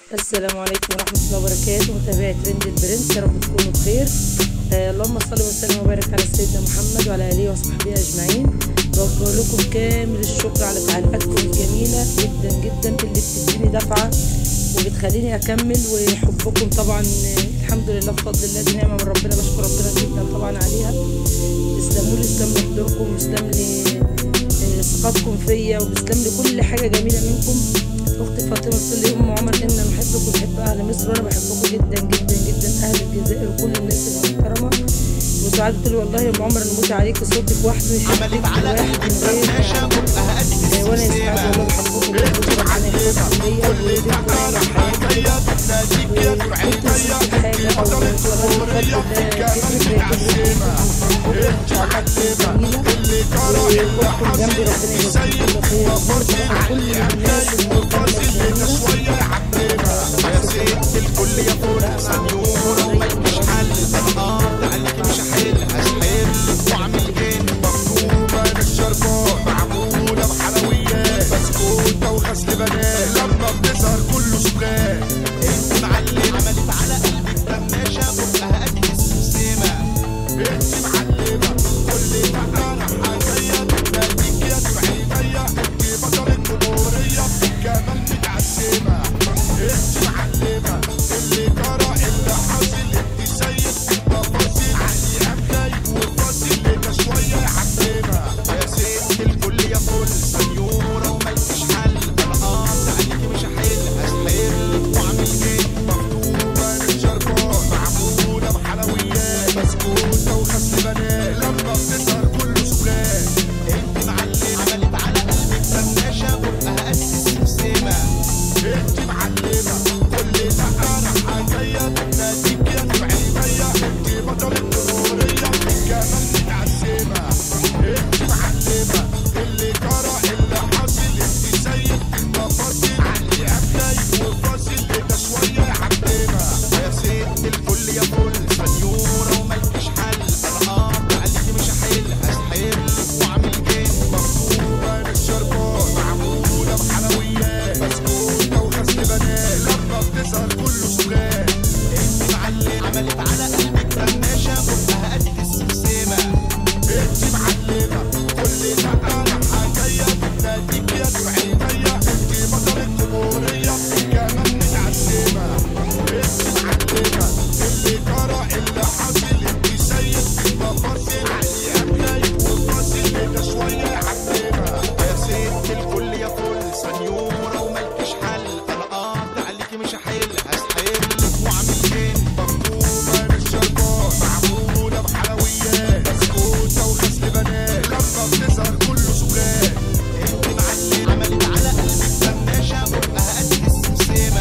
السلام عليكم ورحمة الله وبركاته متابعي ترند البرنس يا رب تكونوا بخير آه اللهم صل وسلم وبارك على سيدنا محمد وعلى آله وصحبه أجمعين بوجه لكم كامل الشكر على تعليقاتكم الجميلة جدا جدا اللي بتديني دفعة وبتخليني أكمل وحبكم طبعا آه، الحمد لله بفضل الله دي نعمة من ربنا بشكر ربنا جدا طبعا عليها تسلموا لي تسلم لي حضوركم وتسلم لي آه، ثقتكم فيا وبتسلم لي كل حاجة جميلة منكم اختي فاطمه بتقول لي ام عمر انا بحبك وبحب اهل مصر وانا بحبكم جدا جدا جدا اهل الجزائر وكل الناس المحترمه وسعاد بتقول لي والله يا ام عمر نموت عليك صوتك وحده يشدك عملت على واحد قلبي من غير فرناشة بقها قد آه، وانا يا سعاد والله بحبكم جدا ربنا يحفظكم ليا ويديمكم ليا في حياتي وكنت نسيت حاجه او والله بفضل الله كتبت زي كده تعليقاتكم جميله وكنتم جنبي ربنا يجزيكم كل خير وبرضه كل الناس المهتمه يا ست الكل يا فل سنيورة وملكش حل انا قاطع عليك مش هحل هسحل واعمل ايه مفرومة للشربات معمولة بحلويات بسكوتة وغسل بنات لما بتظهر كله سكان انت معلم عملت على قلبك فرناشة بقها قد السمسمة انت معلمة كل ما انا هغير ناديك يا سعيدية انت بطل الجمهورية كمان متعسمة انت معلمة اللي جرى اللي حاصل انت سيد تفاصيل علي املاي وفاصل ده شوية يا حمامة يا ست الكل يا فل سنيورة وملكش حل انا قاطع عليكي مش هحل هسحل واعمل ايه مخطوبة للشربات معمولة بحلويات بسكوتة وغسل بنات لما بتظهر كله سكان انت معلم عملت على قلبك فرناشة بقها قد السمسمة انت معلمة كل ده انا هغير ناديك يا سعيدية انت بطل الجمهورية كمان متعسمة انت معلمة اللي جرى اللي حاصل انت سيد تفاصيل علي املاي وفاصل ده شوية يا حمامة يا ست الكل يا فل سنيورة وملكش حل انا قاطع عليكي مش هحل هسحل واعمل ايه مخطوبة للشربات معمولة بحلويات بسكوتة وغسل بنات لما بتظهر كله سكان انت معلم عملت على قلبك فرناشة بقها قد السمسمة انت معلمة كل ده انا هغير ناديك يا سعيدية انت بطل الجمهورية كمان متعسمة انت معلمة اللي جرى اللي حاصل انت سيد تفاصيل علي املاي وفاصل ده شوية يا حمامة يا ست الكل يا فل سنيورة وملكش حل انا قاطع عليكي مش هحل هسحل واعمل ايه مخطوبة للشربات معمولة بحلويات بسكوتة وغسل بنات لما بتظهر كله سكان انت معلم عملت على قلبك فرناشة بقها قد السمسمة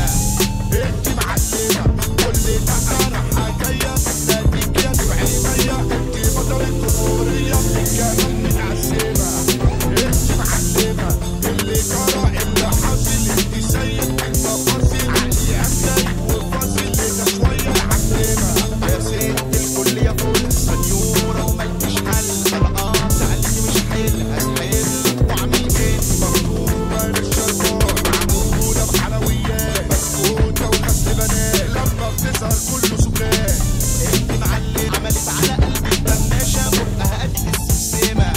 انت معلمة كل ده انا هغير ناديك يا سعيدية انت بطل الجمهورية كمان متعسمة انت معلمة اللي جرى اللي حاصل انت سيد تفاصيل علي املاي وفاصل ده شوية يا حمامة يا ست الكل يا فل سنيورة وملكش حل انا قاطع عليكي مش هحل هسحل واعمل ايه مخطوبة للشربات معمولة بحلويات بسكوتة وغسل بنات لما بتظهر كله سكان انت معلم عملت على قلبك فرناشة بقها قد السمسمة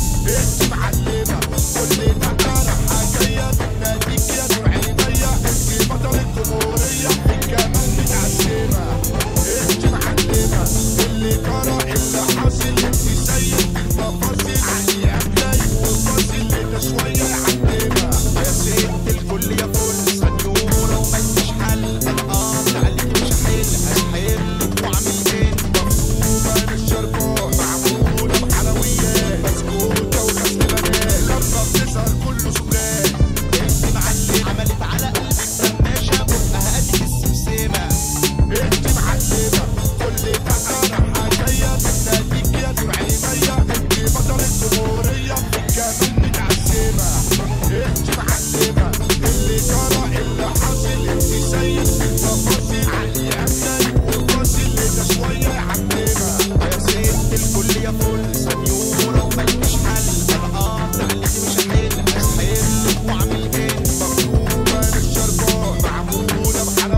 انت معلمة كل ده انا هغير ناديك يا سعيدية انت بطل الجمهورية كمان متعسمة انت معلمة اللي جرى اللي حاصل انت سيد تفاصيل علي املاي وفاصل ده شوية يا حمامة يا ست الكل يا فل سنيورة وملكش حل انا قاطع عليكي مش هحل هسحل واعمل ايه مخطوبة للشربات معمولة بحلويات بسكوتة وغسل بنات لما بتظهر كله سكان انت معلم عملت على قلبك فرناشة بقها قد السمسمة انت معلمة كل ده انا هغير ناديك يا سعيدية انت بطل الجمهورية كمان متعسمة انت معلمة اللي جرى اللي حاصل انت سيد تفاصيل علي املاي وفاصل ده شوية يا حمامة يا ست الكل يا فل سنيورة وملكش حل انا قاطع عليكي مش هحل هسحل واعمل ايه مخطوبة للشربات معمولة بحلويات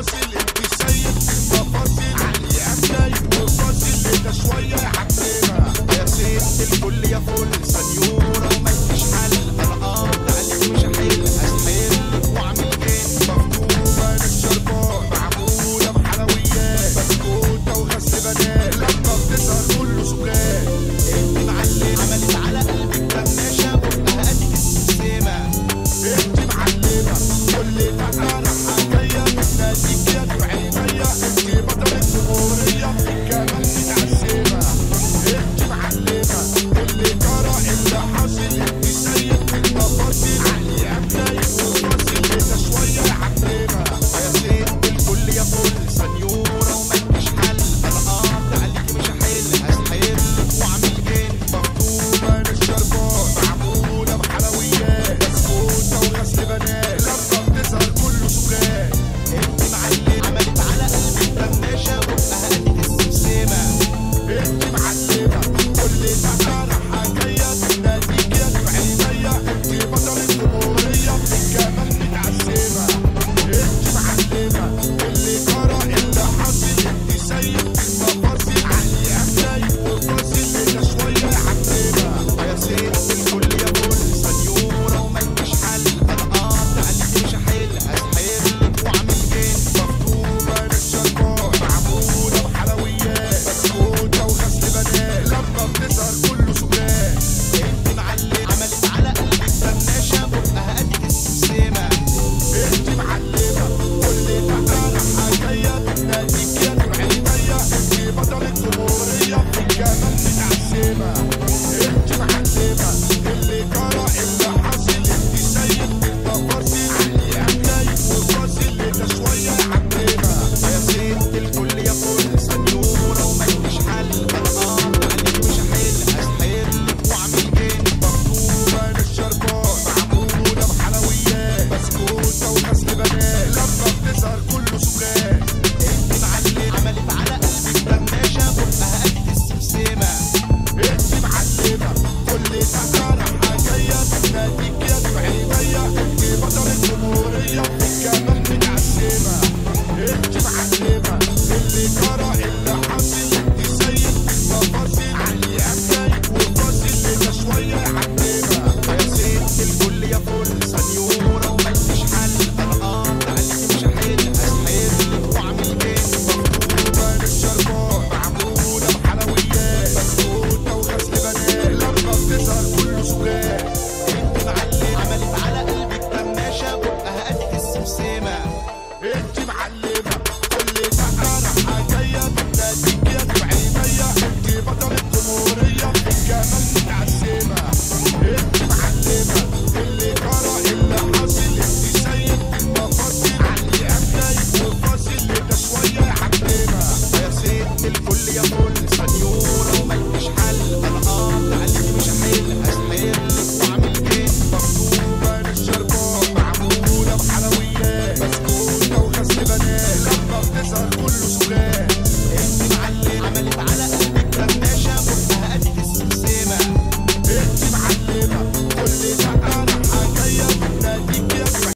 فاصل انت سيد المفاصل علي امنايب وفاصل ايه ده شويه يا حبيبه يا ست الكل يا فل سنيوره وملكش حل انا قاطع عليك مش هحل هسحل واعمل جن مفتوحه انا الشربات معموله بحلويات بسكوته وغسل بنات لما بتظهر كله سكرات انت معلم عملت على قلبك كماشه بقها قدك السمسمه انت معلمه كل دقه راحه جايه بتناديك يا دمع عينيا انت بطل الجمهوريه كمان متعسمه انت معلمه اللي جرى اللي حاصل انت سيد المفاصل علي امنايب وفاصل ده شويه يا حبيبه يا ست الكل يا فل سنيوره وملكش حل انا قاطع عليكي مش هحل هسحل واعمل جن مفتوحه انا الشربات معموله بحلويات بسكوته وغسل بنات لما بتظهر كله سكرات انت معلم عملت على قلبي كماشه بقها قدك السمسمه انت معلمه كل دقه راحه جايه بتناديك يا دمع عينيا انت بطل الجمهوريه كمان متعسمه انت معلمه اللي جرى اللي حاصل انت سيد المفاصل علي امنايب وفاصل ده شويه يا حبيبه يا ست الكل يا فل سنيوره وملكش حل انا قاطع عليكي مش هحل هسحل واعمل جن مفتوحه انا الشربات معموله بحلويات بسكوته وغسل بنات لما بتظهر كله سكرات انت معلم عملت على قلبك فناشه بقها قدك السمسمه انت معلمه كل دقه راحه جايه بتناديك يا دمع عينيا انت بطل الجمهوريه كمان متعسمه انت معلمه اللي جرى اللي حاصل انت سيد المفاصل علي امنايب وفاصل ده شويه يا حبيبه يا ست الكل يا فل سنيوره وملكش حل انا قاطع عليك مش هحل هسحل واعمل جن مفتوحه انا الشربات معموله بحلويات بسكوته وغسل بنات لما بتظهر كله سكرات انت معلم عملت على قلبك كماشه بقها قدك السمسمه انت معلمه كل دقه راحه جايه بتناديك يا دمع عينيا انت بطل الجمهوريه كمان متعسمه انت معلمه اللي جرى اللي حاصل انت سيد المفاصل علي امنايب وفاصل ده شويه يا حبيبه يا ست الكل يا فل سنيوره وملكش حل انا قاطع عليكي مش هحل هسحل واعمل جن مفتوحه انا الشربات معموله بحلويات بسكوته وغسل بنات لما بتظهر كله سكرات انت معلم عملت على قلبك كماشه بقها قدك السمسمه انت معلمه اللي جرى اللي حاصل انت سيد المفاصل علي امنايب وفاصل ده شويه يا حبيبه يا ست الكل يا فل سنيوره وملكش حل انا قاطع عليكي مش هحل هسحل واعمل جن مفتوحه انا الشربات معموله بحلويات بسكوته وغسل بنات لما بتظهر كله سكرات انت معلم عملت على قلبك كماشه بقها قدك السمسمه انت معلمه كل دقه راحه جايه بتناديك يا دمع عينيا انت بطل الجمهوريه كمان متعسمه انت معلمه اللي جرى اللي حاصل انت سيد المفاصل علي امنايب وفاصل ده شويه يا حبيبه يا ست الكل يا فل سنيوره وملكش حل انا قاطع عليكي مش هحل هسحل واعمل جن مفتوحه انا الشربات معموله بحلويات بسكوته وغسل بنات لما بتظهر كله سكرات